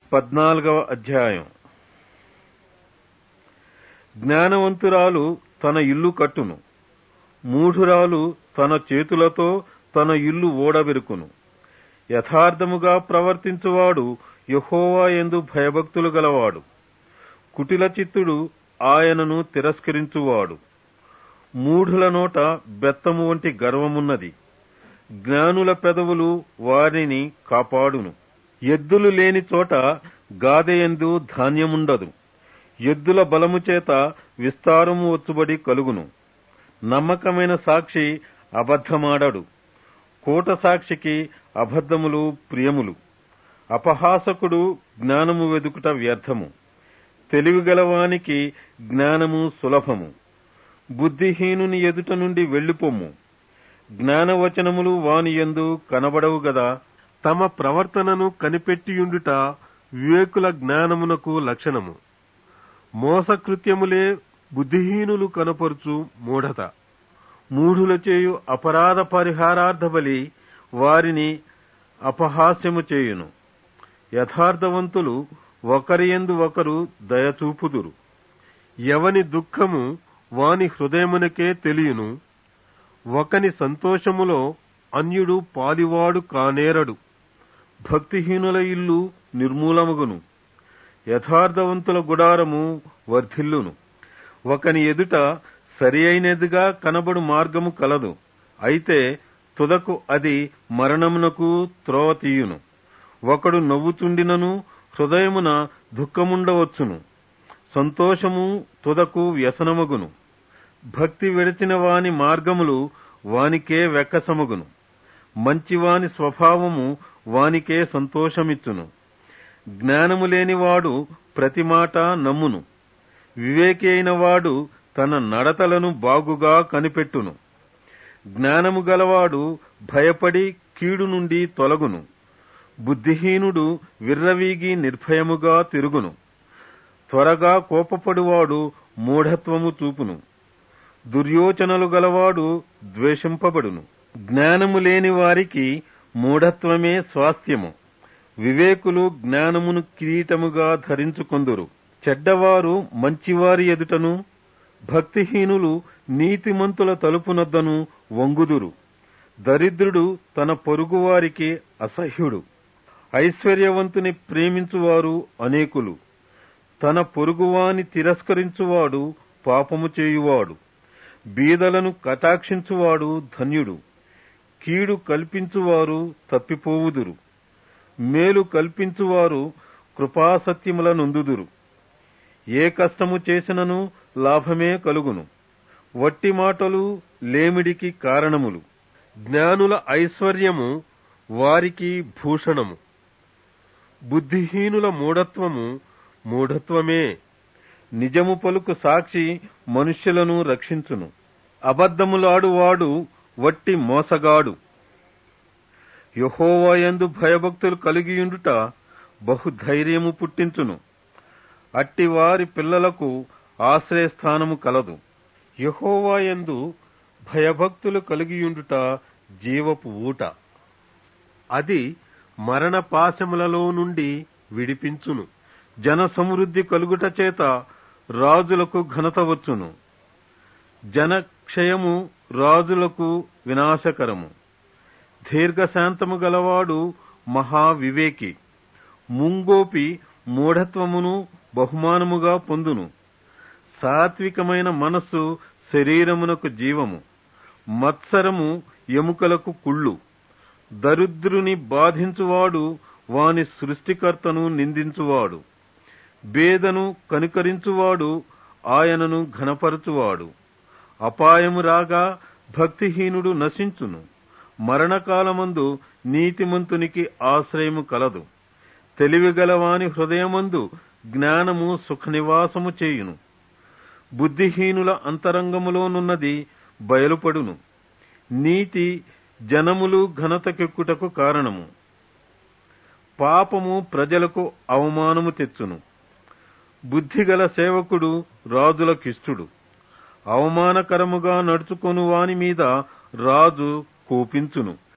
పద్నాలుగవ అధ్యాయం జ్ఞానవంతురాలు తన ఇల్లు కట్టును మూఢురాలు తన చేతులతో తన ఇల్లు ఓడబెరుకును యథార్థముగా ప్రవర్తించువాడు యహోవా ఎందు భయభక్తులు గలవాడు కుటిల చిత్తుడు ఆయనను తిరస్కరించువాడు మూఢుల నోట బెత్తము వంటి గర్వమున్నది జ్ఞానుల పెదవులు వారిని కాపాడును ఎద్దులు లేని చోట గాదెయందు ధాన్యముండదు ఎద్దుల బలము చేత విస్తారము వచ్చుబడి కలుగును నమ్మకమైన సాక్షి అబద్ధమాడడు కోట సాక్షికి అబద్ధములు ప్రియములు అపహాసకుడు జ్ఞానము వెదుకుట వ్యర్థము తెలివిగలవానికి జ్ఞానము సులభము బుద్ధిహీనుని ఎదుట నుండి వెళ్లిపొమ్ము జ్ఞానవచనములు వాని యందు కనబడవు గదా తమ ప్రవర్తనను కనిపెట్టియుండుట వివేకుల జ్ఞానమునకు లక్షణము మోసకృత్యములే బుద్ధిహీనులు కనపరుచు మూఢత మూఢుల చేయు అపరాధ పరిహారార్థబలి వారిని అపహాస్యము చేయును యథార్థవంతులు ఒకరియందు ఒకరు దయచూపుదురు ఎవని దుఃఖము వాని హృదయమునకే తెలియను ఒకని సంతోషములో అన్యుడు పాలివాడు కానేరడు భక్తిహీనుల ఇల్లు నిర్మూలమగును యథార్థవంతుల గుడారము వర్ధిల్లును ఒకని ఎదుట సరి అయినదిగా కనబడు మార్గము కలదు అయితే తుదకు అది మరణమునకు త్రోవ తీయును ఒకడు నవ్వుచుండినను హృదయమున దుఃఖముండవచ్చును సంతోషము తుదకు వ్యసనమగును భక్తి విడచిన వాని మార్గములు వానికే వెక్కసమగును మంచివాని స్వభావము వానికే సంతోషమిచ్చును జ్ఞానము లేనివాడు ప్రతి మాట నమ్మును వివేకి అయిన వాడు తన నడతలను బాగుగా కనిపెట్టును జ్ఞానము గలవాడు భయపడి కీడు నుండి తొలగును బుద్ధిహీనుడు విర్రవీగి నిర్భయముగా తిరుగును త్వరగా కోపపడువాడు మూఢత్వము చూపును దుర్యోచనలు గలవాడు ద్వేషింపబడును జ్ఞానము లేని వారికి మూఢత్వమే స్వాస్థ్యము వివేకులు జ్ఞానమును కిరీటముగా ధరించుకొందురు చెడ్డవారు మంచివారి ఎదుటను భక్తిహీనులు నీతిమంతుల తలుపునద్దను వంగుదురు దరిద్రుడు తన పొరుగువారికి అసహ్యుడు ఐశ్వర్యవంతుని ప్రేమించువారు అనేకులు తన పొరుగువాని తిరస్కరించువాడు పాపము చేయువాడు బీదలను కటాక్షించువాడు ధన్యుడు కీడు కల్పించువారు తప్పిపోవుదురు మేలు కల్పించువారు కృపాసత్యముల నొందుదురు ఏ కష్టము చేసినను లాభమే కలుగును వట్టి మాటలు లేమిడికి కారణములు జ్ఞానుల ఐశ్వర్యము వారికి భూషణము బుద్ధిహీనుల మూఢత్వము మూఢత్వమే నిజము పలుకు సాక్షి మనుష్యులను రక్షించును అబద్ధములాడువాడు వట్టి మోసగాడు యహోవాయందు భయభక్తులు కలిగియుండుట బహుధైర్యము పుట్టించును అట్టి వారి పిల్లలకు ఆశ్రయస్థానము కలదు యహోవాయందు భయభక్తులు కలిగియుండుట జీవపు ఊట అది మరణ పాశములలో నుండి విడిపించును జన సమృద్ధి కలుగుట చేత రాజులకు ఘనత వచ్చును జనక్షయము రాజులకు వినాశకరము దీర్ఘశాంతము గలవాడు మహావివేకి ముంగోపి మూఢత్వమును బహుమానముగా పొందును సాత్వికమైన మనస్సు శరీరమునకు జీవము మత్సరము ఎముకలకు కుళ్ళు దరిద్రుని బాధించువాడు వాని సృష్టికర్తను నిందించువాడు బేదను కనుకరించువాడు ఆయనను ఘనపరచువాడు అపాయము రాగా భక్తిహీనుడు నశించును మరణకాలమందు నీతిమంతునికి ఆశ్రయము కలదు తెలివిగలవాని హృదయమందు జ్ఞానము సుఖనివాసము చేయును బుద్ధిహీనుల అంతరంగములోనున్నది బయలుపడును నీతి జనములు ఘనతకెక్కుటకు కారణము పాపము ప్రజలకు అవమానము తెచ్చును బుద్ధిగల సేవకుడు రాజులకిష్టుడు అవమానకరముగా నడుచుకొను వాని మీద రాజు కోపించును